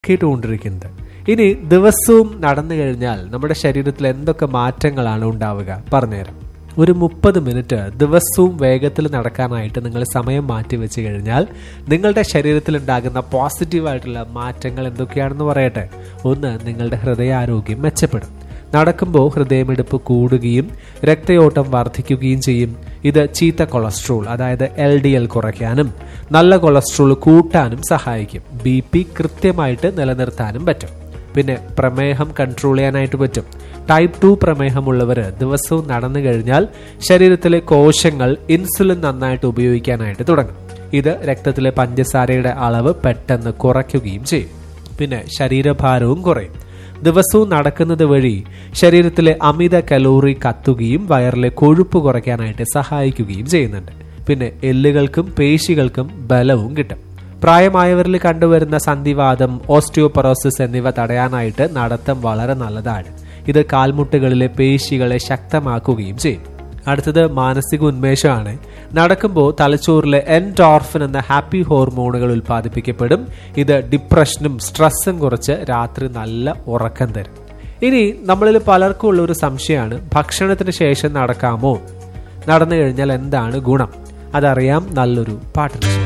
കേട്ടുകൊണ്ടിരിക്കുന്നത് ഇനി ദിവസവും നടന്നു കഴിഞ്ഞാൽ നമ്മുടെ ശരീരത്തിൽ എന്തൊക്കെ മാറ്റങ്ങളാണ് ഉണ്ടാവുക പറഞ്ഞുതരാം ഒരു മുപ്പത് മിനിറ്റ് ദിവസവും വേഗത്തിൽ നടക്കാനായിട്ട് നിങ്ങൾ സമയം മാറ്റി വെച്ച് കഴിഞ്ഞാൽ നിങ്ങളുടെ ശരീരത്തിൽ ഉണ്ടാകുന്ന പോസിറ്റീവായിട്ടുള്ള മാറ്റങ്ങൾ എന്തൊക്കെയാണെന്ന് പറയട്ടെ ഒന്ന് നിങ്ങളുടെ ഹൃദയാരോഗ്യം മെച്ചപ്പെടും നടക്കുമ്പോൾ ഹൃദയമിടിപ്പ് കൂടുകയും രക്തയോട്ടം വർദ്ധിക്കുകയും ചെയ്യും ഇത് ചീത്ത കൊളസ്ട്രോൾ അതായത് എൽ ഡി എൽ കുറയ്ക്കാനും നല്ല കൊളസ്ട്രോൾ കൂട്ടാനും സഹായിക്കും ബി പി കൃത്യമായിട്ട് നിലനിർത്താനും പറ്റും പിന്നെ പ്രമേഹം കൺട്രോൾ ചെയ്യാനായിട്ട് പറ്റും ടൈപ്പ് ടു പ്രമേഹമുള്ളവർ ദിവസവും നടന്നു കഴിഞ്ഞാൽ ശരീരത്തിലെ കോശങ്ങൾ ഇൻസുലിൻ നന്നായിട്ട് ഉപയോഗിക്കാനായിട്ട് തുടങ്ങും ഇത് രക്തത്തിലെ പഞ്ചസാരയുടെ അളവ് പെട്ടെന്ന് കുറയ്ക്കുകയും ചെയ്യും പിന്നെ ശരീരഭാരവും കുറയും ദിവസവും നടക്കുന്നത് വഴി ശരീരത്തിലെ അമിത കലോറി കത്തുകയും വയറിലെ കൊഴുപ്പ് കുറയ്ക്കാനായിട്ട് സഹായിക്കുകയും ചെയ്യുന്നുണ്ട് പിന്നെ എല്ലുകൾക്കും പേശികൾക്കും ബലവും കിട്ടും പ്രായമായവരിൽ കണ്ടുവരുന്ന സന്ധിവാദം ഓസ്റ്റിയോപൊറോസിസ് എന്നിവ തടയാനായിട്ട് നടത്തം വളരെ നല്ലതാണ് ഇത് കാൽമുട്ടുകളിലെ പേശികളെ ശക്തമാക്കുകയും ചെയ്യും അടുത്തത് മാനസിക ഉന്മേഷമാണ് നടക്കുമ്പോൾ തലച്ചോറിലെ എൻഡോർഫിൻ എന്ന ഹാപ്പി ഹോർമോണുകൾ ഉൽപ്പാദിപ്പിക്കപ്പെടും ഇത് ഡിപ്രഷനും സ്ട്രെസ്സും കുറച്ച് രാത്രി നല്ല ഉറക്കം തരും ഇനി നമ്മളിൽ പലർക്കും ഉള്ള ഒരു സംശയമാണ് ഭക്ഷണത്തിന് ശേഷം നടക്കാമോ നടന്നു കഴിഞ്ഞാൽ എന്താണ് ഗുണം അതറിയാം നല്ലൊരു പാട്ടിന് ശേഷം